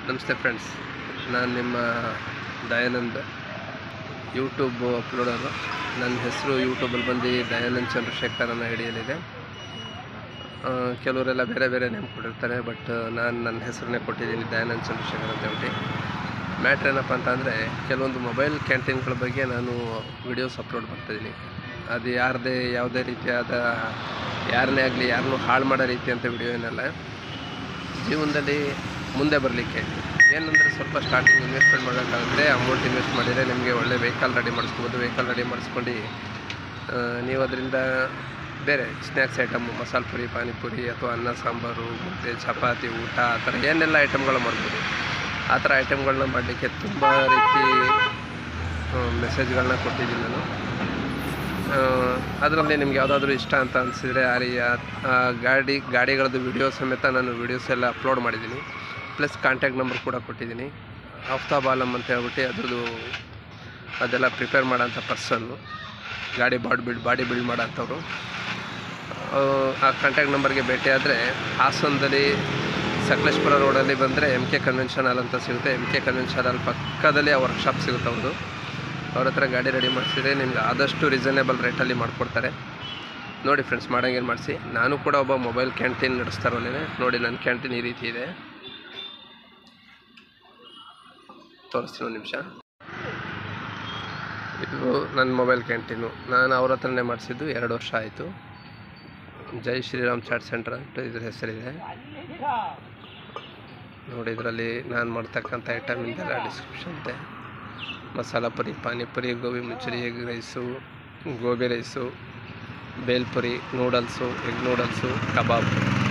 ನಮಸ್ತೆ ಫ್ರೆಂಡ್ಸ್ ನಾನು ನಿಮ್ಮ ದಯಾನಂದ್ ಯೂಟ್ಯೂಬ್ ಅಪ್ಲೋಡರು ನನ್ನ ಹೆಸರು ಯೂಟ್ಯೂಬಲ್ಲಿ ಬಂದು ದಯಾನಂದ್ ಚಂದ್ರಶೇಖರ್ ಅನ್ನೋ ಐಡಿಯಲ್ಲಿದೆ ಆ, ಕೆಲವರೆಲ್ಲ ಬೇರೆ ಬೇರೆ ನೇಮ್ ಕೊಟ್ಟಿರ್ತಾರೆ ಬಟ್ ನಾನು ನನ್ನ ಹೆಸರನ್ನೇ ಕೊಟ್ಟಿದ್ದೀನಿ ದಯಾನಂದ್ ಚಂದ್ರಶೇಖರ್ ಅಂತ ಹೇಳ್ಬಿಟ್ಟು ಮ್ಯಾಟ್ರ್ ಏನಪ್ಪ ಅಂತ ಅಂದರೆ ಕೆಲವೊಂದು ಮೊಬೈಲ್ ಕ್ಯಾಂಟೀನ್ಗಳ ಬಗ್ಗೆ ನಾನು ವಿಡಿಯೋಸ್ ಅಪ್ಲೋಡ್ ಮಾಡ್ತಾಯಿದ್ದೀನಿ ಅದು ಯಾರದೇ ಯಾವುದೇ ರೀತಿಯಾದ ಯಾರನ್ನೇ ಆಗಲಿ ಯಾರನ್ನೂ ಹಾಳು ಮಾಡೋ ರೀತಿ ಅಂತ ವಿಡಿಯೋ ಏನಲ್ಲ ಜೀವನದಲ್ಲಿ ಮುಂದೆ ಬರಲಿಕ್ಕೆ ಏನಂದರೆ ಸ್ವಲ್ಪ ಸ್ಟಾರ್ಟಿಂಗ್ ಇನ್ವೆಸ್ಟ್ಮೆಂಟ್ ಮಾಡೋಕ್ಕಾಗುತ್ತೆ ಅಮೌಂಟ್ ಇನ್ವೆಸ್ಟ್ ಮಾಡಿದರೆ ನಿಮಗೆ ಒಳ್ಳೆ ವೆಹಿಕಲ್ ರೆಡಿ ಮಾಡಿಸ್ಕೊಬೋದು ವೆಹಿಕಲ್ ರೆಡಿ ಮಾಡಿಸ್ಕೊಂಡು ಆ, ನೀವು ಅದರಿಂದ ಬೇರೆ ಸ್ನ್ಯಾಕ್ಸ್ ಐಟಮ್ ಮಸಾಲೆ ಪುರಿ ಪಾನಿಪುರಿ ಅಥವಾ ಅನ್ನ ಸಾಂಬಾರು ಮುದ್ದೆ ಚಪಾತಿ ಊಟ ಆ ಥರ ಏನೆಲ್ಲ ಐಟಮ್ಗಳು ಮಾಡ್ಬೋದು ಆ ಥರ ಐಟಮ್ಗಳನ್ನ ಮಾಡಲಿಕ್ಕೆ ತುಂಬ ರೀತಿ ಮೆಸೇಜ್ಗಳನ್ನ ಕೊಟ್ಟಿದ್ದೀನಿ ನಾನು ಅದರಲ್ಲಿ ನಿಮ್ಗೆ ಯಾವುದಾದ್ರೂ ಇಷ್ಟ ಅಂತ ಅನಿಸಿದರೆ ಆ ರೀ ಆ ಗಾಡಿ ಗಾಡಿಗಳದ್ದು ವಿಡಿಯೋ ಸಮೇತ ನಾನು ವಿಡಿಯೋಸ್ ಎಲ್ಲ ಅಪ್ಲೋಡ್ ಮಾಡಿದ್ದೀನಿ ಪ್ಲಸ್ ಕಾಂಟ್ಯಾಕ್ಟ್ ನಂಬರ್ ಕೂಡ ಕೊಟ್ಟಿದ್ದೀನಿ ಆಫ್ತಾಬ್ ಆಲಮ್ ಅಂತ ಹೇಳ್ಬಿಟ್ಟು ಅದ್ರದ್ದು ಅದೆಲ್ಲ ಪ್ರಿಪೇರ್ ಮಾಡೋಂಥ ಪರ್ಸನ್ನು ಗಾಡಿ ಬಾಡಿ ಬಿಲ್ಡ್ ಬಾಡಿ ಬಿಲ್ಡ್ ಮಾಡೋಂಥವ್ರು ಆ ಕಾಂಟ್ಯಾಕ್ಟ್ ನಂಬರ್ಗೆ ಭೇಟಿ ಆದರೆ ಹಾಸನದಲ್ಲಿ ಸಕಲೇಶ್ಪುರ ರೋಡಲ್ಲಿ ಬಂದರೆ ಎಮ್ ಕೆ ಕನ್ವೆನ್ಷನ್ ಹಾಲ್ ಅಂತ ಸಿಗುತ್ತೆ ಎಮ್ ಕೆ ಕನ್ವೆನ್ಷನ್ ಹಾಲ್ ಪಕ್ಕದಲ್ಲಿ ಆ ವರ್ಕ್ಶಾಪ್ ಸಿಗುತ್ತೆ ಅವ್ರದ್ದು ಅವ್ರ ಹತ್ರ ಗಾಡಿ ರೆಡಿ ಮಾಡಿಸಿದ್ರೆ ನಿಮ್ಗೆ ಆದಷ್ಟು ರೀಸನೇಬಲ್ ರೇಟಲ್ಲಿ ಮಾಡಿಕೊಡ್ತಾರೆ ನೋಡಿ ಫ್ರೆಂಡ್ಸ್ ಮಾಡಂಗೇನು ಮಾಡಿಸಿ ನಾನು ಕೂಡ ಒಬ್ಬ ಮೊಬೈಲ್ ಕ್ಯಾಂಟೀನ್ ನಡೆಸ್ತಾ ಇರೋನೇ ನೋಡಿ ನನ್ನ ಕ್ಯಾಂಟೀನ್ ಈ ರೀತಿ ಇದೆ ತೋರಿಸ್ತೀನಿ ಒಂದು ನಿಮಿಷ ಇದು ನನ್ನ ಮೊಬೈಲ್ ಕ್ಯಾಂಟೀನು ನಾನು ಅವ್ರ ಹತ್ರನೇ ಮಾಡಿಸಿದ್ದು ಎರಡು ವರ್ಷ ಆಯಿತು ಜೈ ಶ್ರೀರಾಮ್ ಚಾಟ್ ಸೆಂಟರ್ ಅಂತ ಇದ್ರ ಹೆಸರಿದೆ ನೋಡಿ ಇದರಲ್ಲಿ ನಾನು ಮಾಡ್ತಕ್ಕಂಥ ಐಟಮಿಂದೆಲ್ಲ ಡಿಸ್ಕ್ರಿಪ್ಷನ್ ಇದೆ masala puri panipuri gobi Manchuri egg rice gobi rice bhelpuri noodles egg noodles ಕಬಾಬ್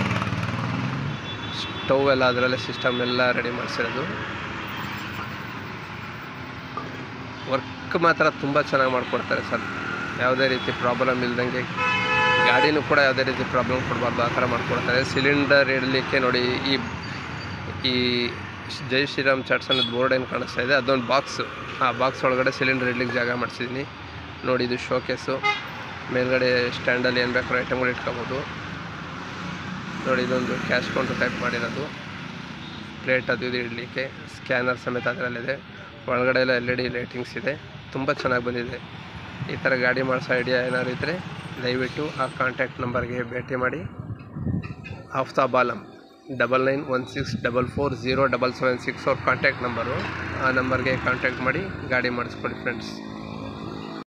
ಸ್ಟವ್ ಎಲ್ಲ ಅದರಲ್ಲೇ ಸಿಸ್ಟಮ್ ಎಲ್ಲ ರೆಡಿ ಮಾಡಿಸಿರೋದು ವರ್ಕ್ ಮಾತ್ರ ತುಂಬ ಚೆನ್ನಾಗಿ ಮಾಡಿಕೊಡ್ತಾರೆ ಸರ್ ಯಾವುದೇ ರೀತಿ ಪ್ರಾಬ್ಲಮ್ ಇಲ್ದಂಗೆ ಗಾಡಿನೂ ಕೂಡ ಯಾವುದೇ ರೀತಿ ಪ್ರಾಬ್ಲಮ್ ಕೊಡಬಾರ್ದು ಆ ಥರ ಮಾಡಿಕೊಡ್ತಾರೆ ಸಿಲಿಂಡರ್ ಇಡಲಿಕ್ಕೆ ನೋಡಿ ಈ ಈ ಜೈ ಶ್ರೀರಾಮ್ ಚಾಟ್ಸ್ ಅನ್ನೋದು ಬೋರ್ಡ್ ಏನು ಕಾಣಿಸ್ತಾ ಇದೆ ಅದೊಂದು ಬಾಕ್ಸು ಆ ಬಾಕ್ಸ್ ಒಳಗಡೆ ಸಿಲಿಂಡರ್ ಇಡ್ಲಿಕ್ಕೆ ಜಾಗ ಮಾಡಿಸಿದ್ದೀನಿ ನೋಡಿ ಇದು ಶೋಕೇಸು ಮೇಲ್ಗಡೆ ಸ್ಟ್ಯಾಂಡಲ್ಲಿ ಏನು ಬೇಕಾದ್ರೂ ಐಟಮ್ಗಳು ಇಟ್ಕೋಬೋದು ನೋಡಿ ಇದೊಂದು ಕ್ಯಾಶ್ ಕೌಂಟರ್ ಟೈಪ್ ಮಾಡಿರೋದು ಪ್ಲೇಟ್ ಅದು ಇದು ಇಡಲಿಕ್ಕೆ ಸ್ಕ್ಯಾನರ್ ಸಮೇತ ಅದರಲ್ಲಿದೆ ಒಳಗಡೆ ಎಲ್ಲ ಎಲ್ ಇ ಡಿ ಲೈಟಿಂಗ್ಸ್ ಇದೆ ತುಂಬ ಚೆನ್ನಾಗಿ ಬಂದಿದೆ ಈ ಥರ ಗಾಡಿ ಮಾಡಿಸೋ ಐಡಿಯಾ ಏನಾದ್ರು ಇದ್ದರೆ ದಯವಿಟ್ಟು ಆ ಕಾಂಟ್ಯಾಕ್ಟ್ ನಂಬರ್ಗೆ ಭೇಟಿ ಮಾಡಿ Aftab Alam double nine one six double four zero double seven six ಅವ್ರ ಕಾಂಟ್ಯಾಕ್ಟ್ ನಂಬರು ಆ ನಂಬರ್ಗೆ ಕಾಂಟ್ಯಾಕ್ಟ್ ಮಾಡಿ ಗಾಡಿ ಮಾಡಿಸ್ಕೊಡಿ ಫ್ರೆಂಡ್ಸ್